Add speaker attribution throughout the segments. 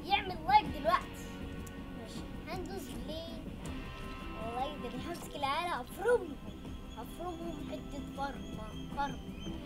Speaker 1: يعمل لايك دلوقتي ماشي هندوس بلاي والله ده انا همسك العيال افرمهم افرمهم حتة فرمة فرمة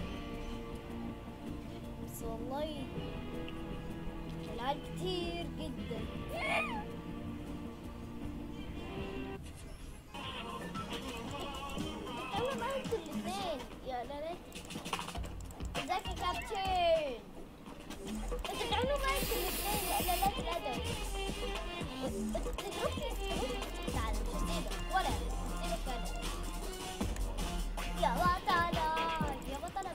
Speaker 1: بس والله العيال كتير جدا تعالوا بقى انتوا الاتنين يا لالات ازيك يا كابتن انتوا تعالوا بقى انتوا الاتنين يا لالات الادب انتوا تضربني تعال مش هسيبك ولا هسيبك انا يا بطلة يا بطلة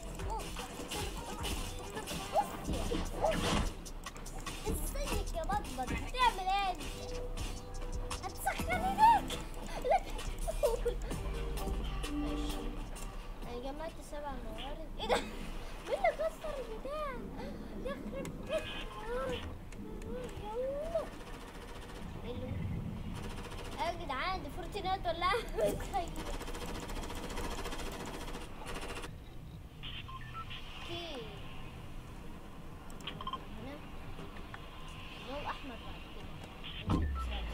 Speaker 1: ازيك يا بطبط بتعمل ايه هتسخن هناك لا تقول ماشي انا جمعت سبع موارد ايه ده مين اللي كسر البتاع يخرب بيت يلا ايه اللي- ايوه يا جدعان دي فورتينات ولا إيه؟ اوكي هنا لون احمر بعد كده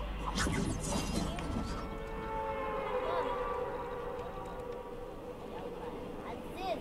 Speaker 1: يلا عزيز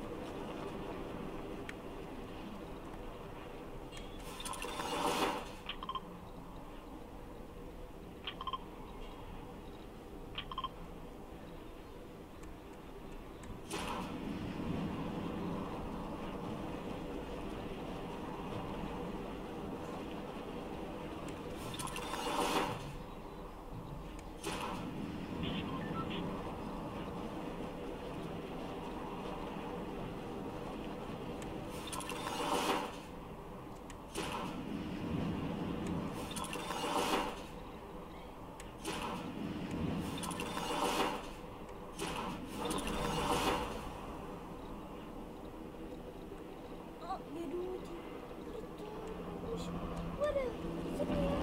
Speaker 1: اه يا دودي مش ولا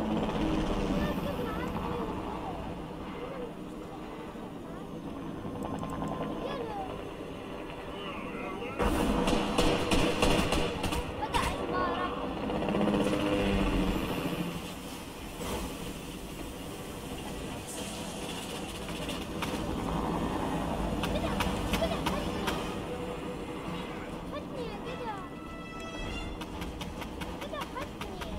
Speaker 1: بدأ المعركة كده كده حطني يا كده كده حطني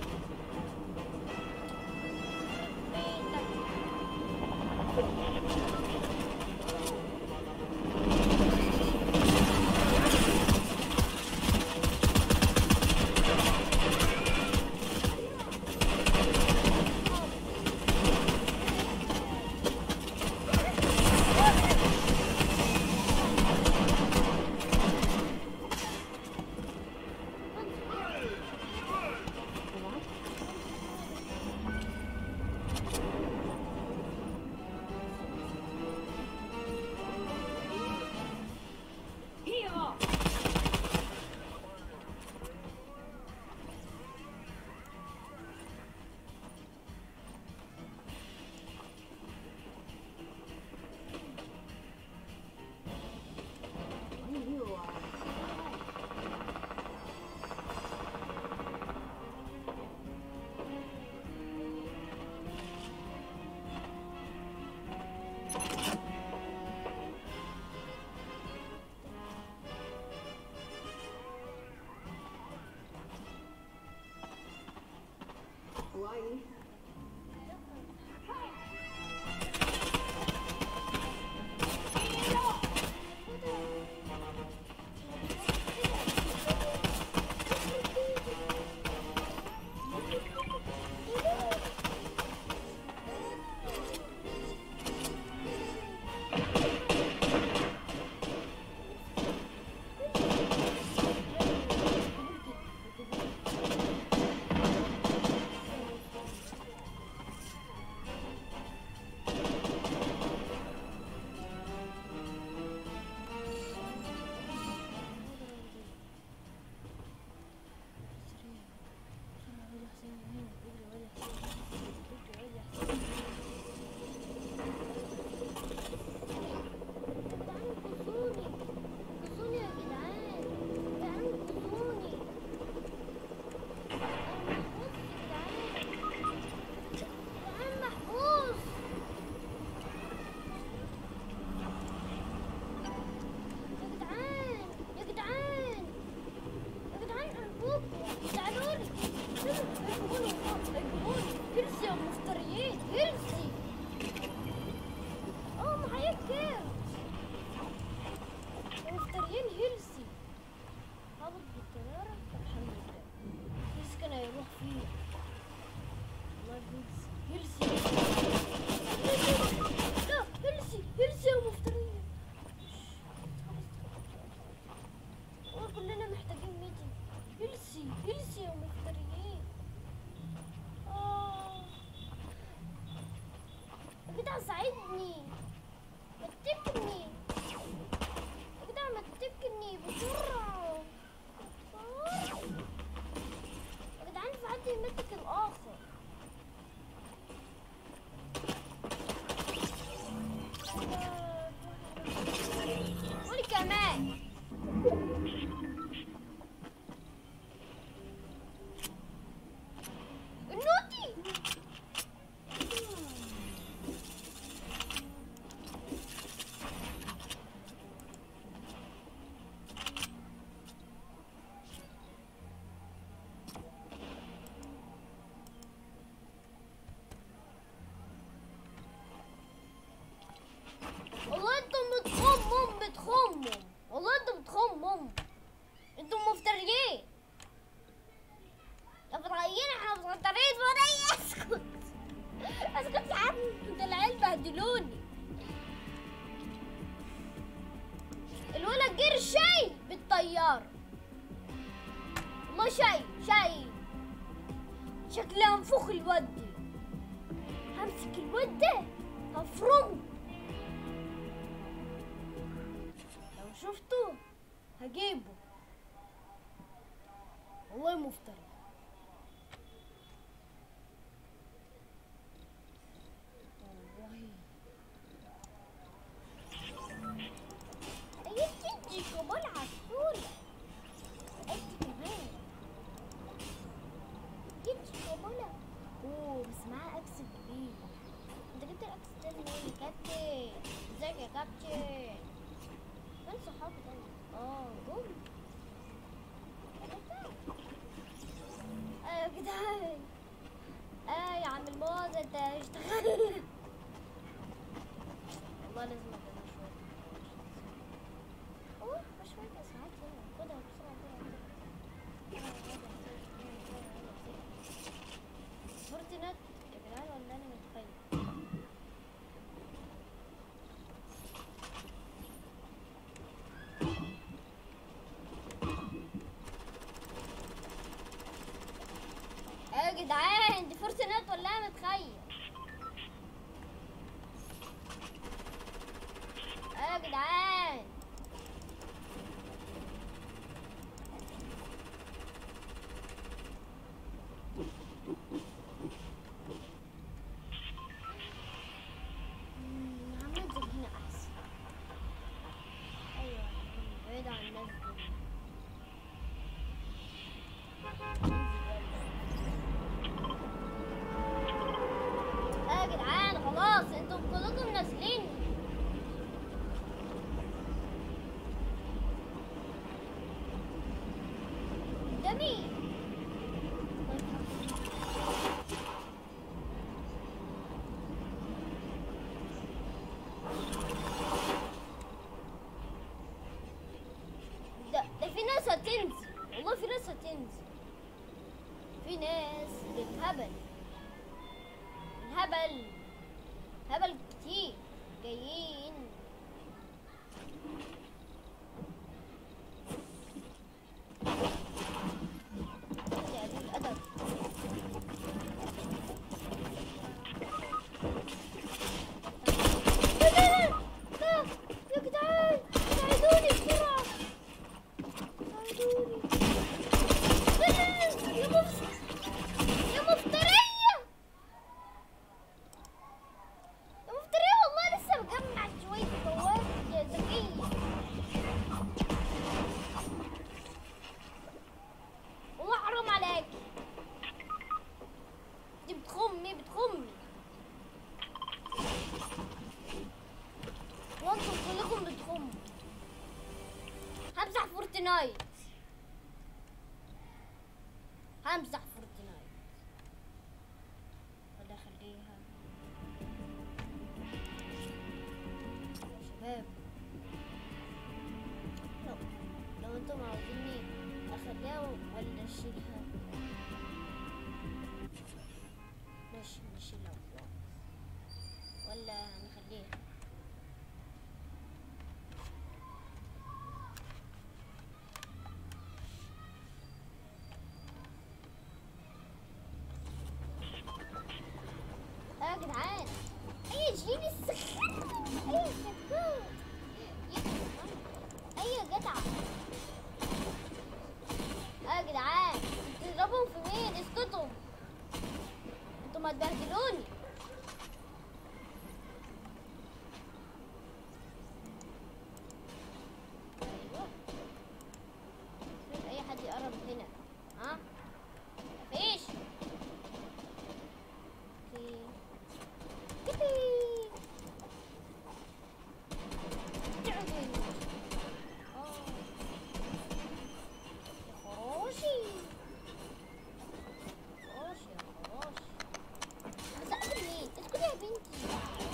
Speaker 2: Hawaii.
Speaker 1: Thank فيه والله هيلسي هيلسي لا هيلسي هيلسي يا مفترية والله كلنا محتاجين ميتنج هيلسي هيلسي يا مفتريين آه يا جدع ساعدني ما تبكني يا جدع ما تبكني بسرعة آه. يا جدعان في حد يمسك الآخر قولي كمان النوتي والله انتم بتخمم بتخمم والله انتم بتخمم انتم مفتريين مفتريين احنا مفتريين فري اسكت اسكت يا عم ده العيال بهدلوني الولد جير شاي بالطيارة والله شاي شاي شكله انفخ الواد دي. همسك الواد ده هفرمه لو شفته هجيبه والله مفتري والله أي تجي كمان عسولة أنت كمان تجي كمان أوه بس معاه أكس كبير أنت جبت الأكس ده منين يا كابتن ازيك يا كابتن فين صحابي طيب؟ اه جم آه يا جدعان اه يا عم الموز انت اشتغل والله لازم ادينا شوية اوه شوية ساعات هنا خدها بسرعة كده فورتنت يا جدعان ولا انا متخيل ايه يا جدعان دي فرصة نت ولا انا متخيل ايه يا جدعان مم، عمال تجينا احسن ايوه بعيد عن الناس دول يا جدعان خلاص انتم كلكم نازلين ده مين؟ ده ده في ناس هتنزل والله في ناس هتنزل في ناس بالهبل الهبل هبل كتير جايين يا قليل الأدب لا لا لا لا يا جدعان ساعدوني بسرعة ساعدوني لا لا لا يا مفتري يا مفترية يا مفترية والله لسه مجمع شوية ما تبهدلوني ايوه مفيش اي حد يقرب هنا ها مفيش اوكي يبي. تعبي. آه. يا خراشي خراش يا خراش بس أعمل مين؟ اسكتي يا بنتي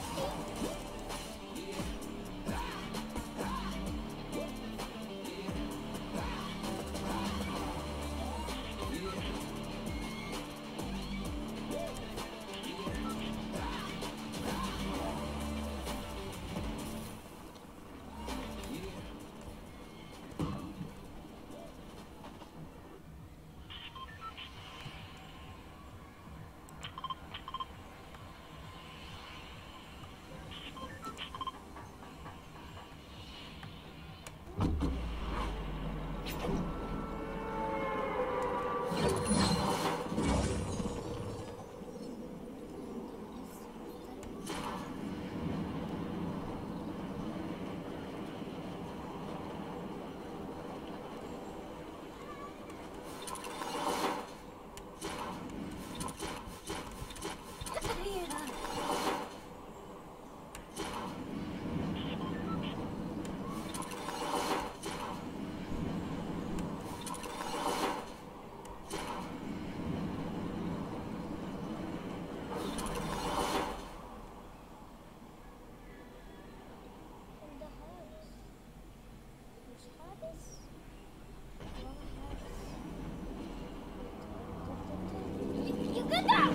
Speaker 1: ده حابس مش حابس ولا حابس يا جدع